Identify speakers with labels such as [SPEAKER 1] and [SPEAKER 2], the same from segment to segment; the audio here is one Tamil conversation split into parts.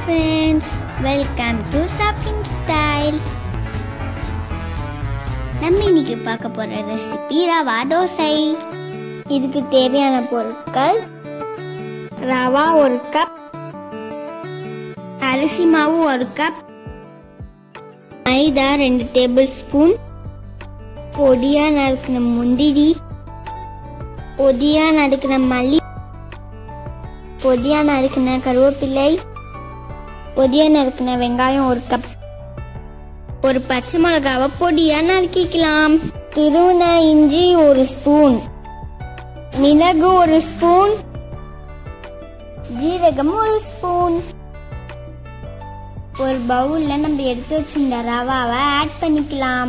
[SPEAKER 1] friends welcome to Safin style நம்ம இன்னைக்கு பார்க்க போற ரெசிபி ரவா தோசை இதுக்கு தேவையான பொருட்கள் ரவா ஒரு கப் அரிசி மாவு ஒரு கப் மைதா ரெண்டு டேபிள் ஸ்பூன் பொடியா நறுக்கின முந்திரி பொடியா நறுக்கின மல்லி பொடியா நறுக்கின கருவேப்பிலை பொடியா நறுக்கின வெங்காயம் ஒரு கப் ஒரு பச்சை மிளகாவை பொடியா நறுக்கிக்கலாம் திருவன இஞ்சி ஒரு ஸ்பூன் மிளகு ஒரு ஸ்பூன் ஜீரகம் ஒரு ஸ்பூன் ஒரு பவுல்ல நம்ம எடுத்து வச்சிருந்த ரவாவை ஆட் பண்ணிக்கலாம்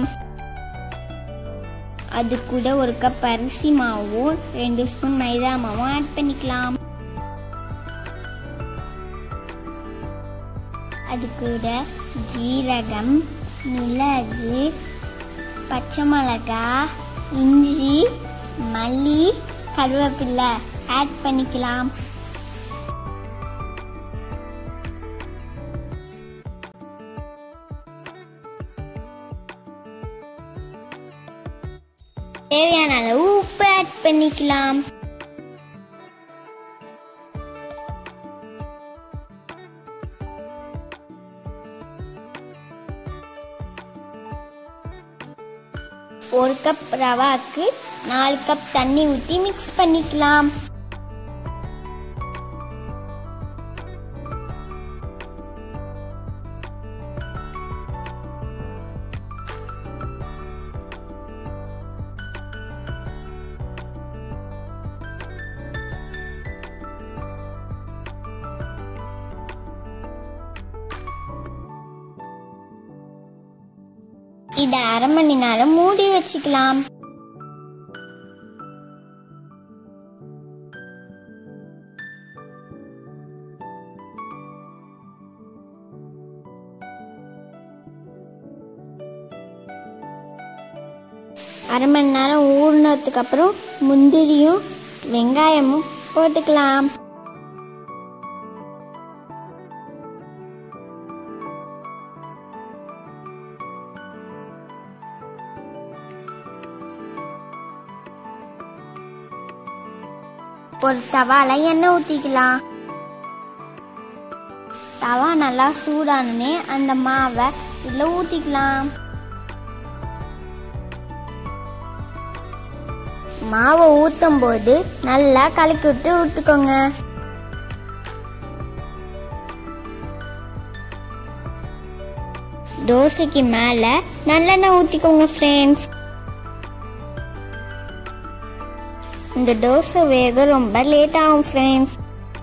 [SPEAKER 1] அது கூட ஒரு கப் அரிசி மாவும் ரெண்டு ஸ்பூன் மைதா மாவும் ஆட் பண்ணிக்கலாம் அது கூட ஜீரகம் மிளகு பச்சை மிளகா இஞ்சி மல்லி கருவேப்பிலை ஆட் பண்ணிக்கலாம் தேவையான அளவு உப்பு ஆட் பண்ணிக்கலாம் ஒரு கப் ரவாக்கு நாலு கப் தண்ணி ஊற்றி மிக்ஸ் பண்ணிக்கலாம் இதை அரை மணி நேரம் மூடி வச்சுக்கலாம் அரை மணி நேரம் ஊறினதுக்கு அப்புறம் முந்திரியும் வெங்காயமும் போட்டுக்கலாம் ஒரு தவால எண்ணெய் ஊற்றிக்கலாம் தவா நல்லா சூடானே அந்த மாவை இதில் ஊற்றிக்கலாம் மாவை ஊற்றும் போது நல்லா கலக்கி விட்டு விட்டுக்கோங்க தோசைக்கு மேலே நல்லெண்ணெய் ஊற்றிக்கோங்க ஃப்ரெண்ட்ஸ் இந்த தோசை வேக ரொம்ப லேட் ஆகும் ஃப்ரெண்ட்ஸ்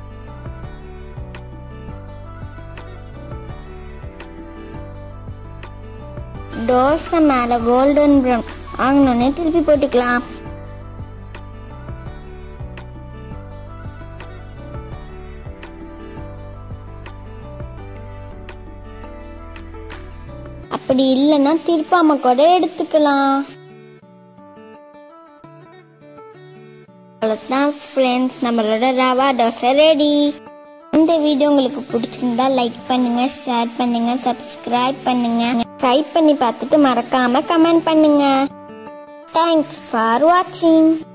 [SPEAKER 1] தோசை மேலே கோல்டன் ப்ரௌன் ஆகணுன்னே திருப்பி போட்டுக்கலாம் அப்படி இல்லைன்னா திருப்பாம கூட எடுத்துக்கலாம் அவ்வளோதான் ஃப்ரெண்ட்ஸ் நம்மளோட ரவா தோசை ரெடி இந்த வீடியோ உங்களுக்கு பிடிச்சிருந்தா லைக் பண்ணுங்க ஷேர் பண்ணுங்க சப்ஸ்கிரைப் பண்ணுங்க ட்ரை பண்ணி பார்த்துட்டு மறக்காம கமெண்ட் பண்ணுங்க தேங்க்ஸ் ஃபார் வாட்சிங்